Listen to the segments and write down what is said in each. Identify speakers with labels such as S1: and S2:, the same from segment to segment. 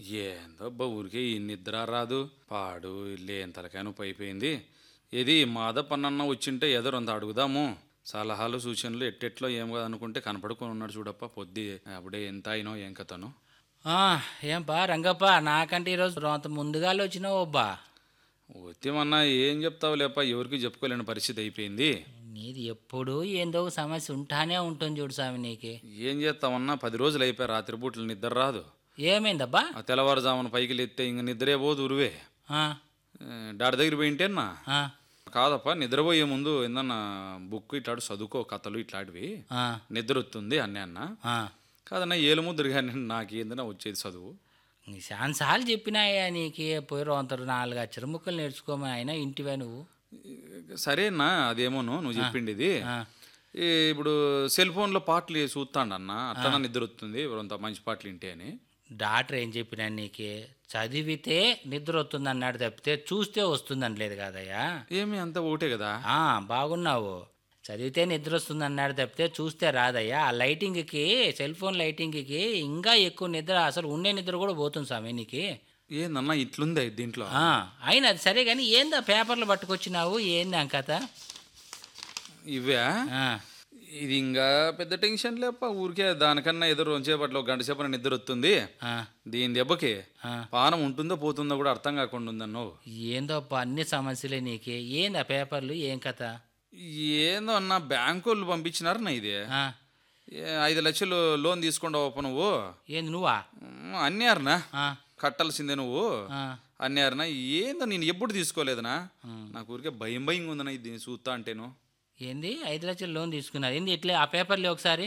S1: ఏందో అబ్బా ఊరికే ఈ నిద్ర రాదు పాడు లేని తలకాయ నొప్పి అయిపోయింది ఇది మాదపన్నన్న వచ్చింటే ఏదో రొంత అడుగుదాము సలహాలు సూచనలు ఎట్టెట్లో ఏం కాదు అనుకుంటే కనపడుకొని ఉన్నాడు చూడప్ప పొద్దు అప్పుడే ఎంత అయినో ఏం కథను
S2: ఆ, ఏంపా రంగప్ప నాకంటే ఈరోజు అంత ముందుగానే వచ్చినావు అబ్బా
S1: వచ్చేమన్నా ఏం చెప్తావు లేప ఎవరికి చెప్పుకోలేని పరిస్థితి అయిపోయింది
S2: నీది ఎప్పుడు ఏందో ఒక సమస్య ఉంటానే ఉంటుంది చూడు స్వామి నీకు
S1: ఏం చేస్తామన్నా పది రోజులు అయిపోయి రాత్రి పూటలు నిద్ర రాదు
S2: ఏమైందబ్బా
S1: ఆ తెల్లవారుజామున పైకి లేస్తే ఇంక నిద్రే పోదు ఉరువే
S2: ఆ,
S1: ఏ, డాడి దగ్గర పోయింటేనా
S2: ఆ,
S1: కాదప్ప నిద్రపోయే ముందు ఏందన్నా బుక్ ఇట్లాడు చదువుకో కథలు ఇట్లాంటివి
S2: ఆ,
S1: నిద్ర వస్తుంది అన్నీ అన్న
S2: ఆ.
S1: కాదన్నా ఏలుముద్ర కానీ నాకు ఏందన్నా వచ్చేది చదువు
S2: నీ చాలాసార్లు చెప్పినాయా నీకు పోయి రోంతరు నాలుగు అచ్చర ముక్కలు నేర్చుకోమని అయినా ఇంటివే నువ్వు
S1: సరేనా అదేమోను నువ్వు చెప్పిండేది
S2: ఆ,
S1: ఈ ఇప్పుడు సెల్ ఫోన్లో పాటలు చూస్తాడన్న అట్లా నిద్ర వస్తుంది కొంత మంచి పాటలు వింటే అని
S2: డాక్టర్ ఏం చెప్పినా నీకు చదివితే నిద్ర వస్తుంది అన్నాడు తప్పితే చూస్తే వస్తుంది అనలేదు కాదయ్యా
S1: ఏమి అంత ఒకటే కదా
S2: ఆ, బాగున్నావు చదివితే నిద్ర వస్తుంది అన్నాడు తప్పితే చూస్తే రాదయ్యా ఆ లైటింగ్కి సెల్ ఫోన్ లైటింగ్కి ఇంకా ఎక్కువ నిద్ర అసలు ఉండే నిద్ర కూడా పోతుంది స్వామి నీకు
S1: ఏందన్నా ఇట్లుంది దీంట్లో
S2: ఆ, అయినా అది సరే కానీ ఏందా పేపర్లు పట్టుకొచ్చినావు ఏంది అంకత
S1: ఇవే
S2: ఆ,
S1: ఇది ఇంకా పెద్ద టెన్షన్ లేప ఊరికే దానికన్నా ఎదురు రెండు సేపట్లో ఒక గంట సేపన నిద్ర వస్తుంది
S2: ఆ,
S1: దీని దెబ్బకి
S2: ఆ.
S1: పానం ఉంటుందో పోతుందో కూడా అర్థం కాకుండా ఉందన్నో
S2: ఏందో అబ్బా అన్ని సమస్యలే నీకే ఏంది ఆ పేపర్లు ఏం కథ
S1: ఏందో అన్న బ్యాంకు వాళ్ళు పంపించినారు నా ఇది
S2: ఆ,
S1: ఏ, ఐదు లక్షలు లోన్ తీసుకుంటావు నువ్వు
S2: ఏంది నువ్వా
S1: మ్, అన్నారనా
S2: ఆ,
S1: కట్టాల్సిందే నువ్వు
S2: ఆ,
S1: అన్నారనా ఏందో నేను ఎప్పుడు తీసుకోలేదనా నాకు ఊరికే భయం భయం ఉందన్నా ఇది చూస్తా అంటేను
S2: ఏంది ఐదు లక్షలు లోన్ తీసుకున్నారు ఏంది ఇట్లే ఆ పేపర్లు ఒకసారి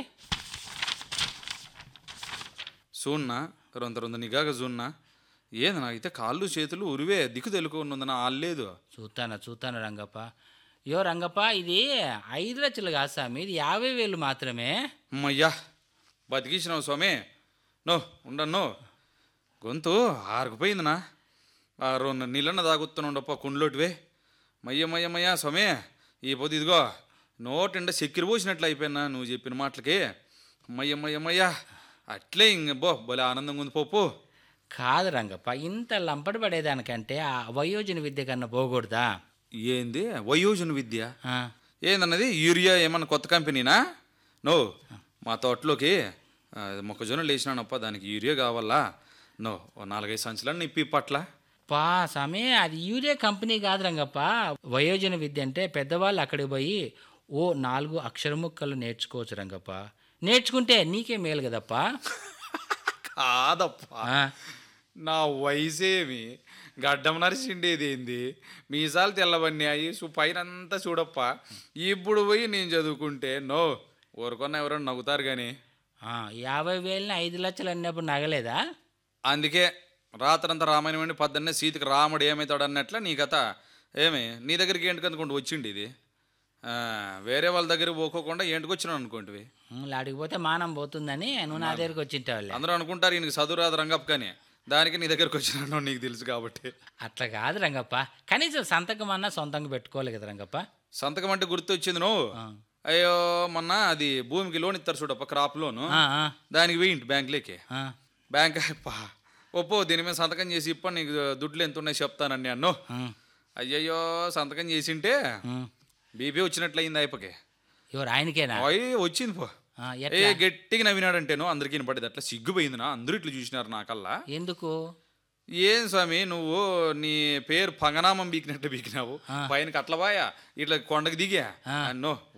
S1: చూడన్నా రొంత రొంత నిఘాగా చూడన్నా ఏంది నాకైతే కాళ్ళు చేతులు ఉరివే దిక్కు తెలుకుందన్నా ఆల్లేదు
S2: చూస్తాను చూస్తాను రంగప్ప యో రంగప్ప ఇది ఐదు లక్షలు కాదు స్వామి ఇది యాభై వేలు మాత్రమే
S1: అమ్మయ్యా బతికించినావు స్వామి నో ఉండను గొంతు ఆరుకుపోయిందినా ఆ రెండు నీళ్ళన్న తాగుతున్నాడప్ప కుండ్లోటివే మయ్య మయ్య మయ్య స్వామి ఈ పొద్దు ఇదిగో నోటిండ చక్కెర పోసినట్లు అయిపోయినా నువ్వు చెప్పిన మాటలకి మయ్య మయ్య మయ్య అట్లే ఇంక బో భలే ఆనందంగా ఉంది పోపు
S2: కాదు రంగప్ప ఇంత లంపడి పడేదానికంటే ఆ వయోజన విద్య కన్నా పోకూడదా
S1: ఏంది వయోజన విద్య
S2: ఆ,
S1: ఏందన్నది యూరియా ఏమన్నా కొత్త కంపెనీనా నో మా తోటలోకి ఆ, మొక్కజొన్న లేచినానప్ప దానికి యూరియా కావాలా నో ఓ నాలుగైదు సంచులను నిప్పి పట్ల
S2: పా స్వామి అది యూరియా కంపెనీ కాదు రంగప్ప వయోజన విద్య అంటే పెద్దవాళ్ళు అక్కడికి పోయి ఓ నాలుగు అక్షర ముక్కలు నేర్చుకోవచ్చు రంగప్ప నేర్చుకుంటే నీకే మేలు కదప్పా
S1: కాదప్పా
S2: ఆ,
S1: నా వయసేమి గడ్డం నరిసిండేది ఏంది మీసాలు తెల్లబన్నాయి సు పైనంతా చూడప్ప ఇప్పుడు పోయి నేను చదువుకుంటే నో ఊరుకున్న ఎవరైనా నవ్వుతారు కానీ
S2: ఆ, యాభై వేలని ఐదు లక్షలు అన్నప్పుడు నగలేదా
S1: అందుకే రాత్రంతా రామాయణం అండి పొద్దున్నే సీతకి రాముడు ఏమవుతాడు అన్నట్ల నీ కథ ఏమి నీ దగ్గరికి ఏంటికి అనుకుంటూ వచ్చిండి ఇది ఆ, వేరే వాళ్ళ దగ్గరికి పోకోకుండా ఏంటికి వచ్చినాను అనుకోంటివి
S2: ఉమ్, లాడికి మానం పోతుందని నువ్వు నా దగ్గరికి వచ్చింటావులే
S1: అందరూ అనుకుంటారు ఈయనకి చదువు రాదు రంగప్ప కానీ దానికి నీ దగ్గరికి వచ్చినాను నీకు తెలుసు కాబట్టి
S2: అట్లా కాదు రంగప్ప కనీసం సంతకం అన్నా సొంతంగా పెట్టుకోవాలి కదా రంగప్ప
S1: సంతకం అంటే గుర్తు వచ్చింది నువ్వు
S2: ఆ.
S1: అయ్యో మొన్న అది భూమికి లోన్ ఇస్తారు చూడప్ప క్రాప్ లోను
S2: ఆ, ఆ,
S1: దానికి వెయ్యింటి బ్యాంకులోకి
S2: ఆ.
S1: బ్యాంక్ అప్పా ఒప్పో దీని మీద సంతకం చేసి ఇప్ప నీకు దుడ్లు ఎంత ఉన్నాయి చెప్తానండి అన్ను
S2: ఉమ్,
S1: అయ్యయ్యో సంతకం చేసింటే
S2: ఉమ్.
S1: బీపీ వచ్చినట్లయింది అయిపోకే
S2: ఎవరు ఆయనకేనా
S1: అయ్యి వచ్చింది పో
S2: ఆ,
S1: ఏ
S2: ఎట్లా
S1: గట్టిగా నవ్వినాడంటేను అందరికీ వినపడేది అట్లా సిగ్గుపోయిందినా అందరూ ఇట్లా చూసినారు నాకల్లా
S2: ఎందుకు
S1: ఏం స్వామి నువ్వు నీ పేరు పంగనామం బీకినట్టు బీకినావు పైన కట్లబాయా ఇట్లా కొండకి దిగా అన్నో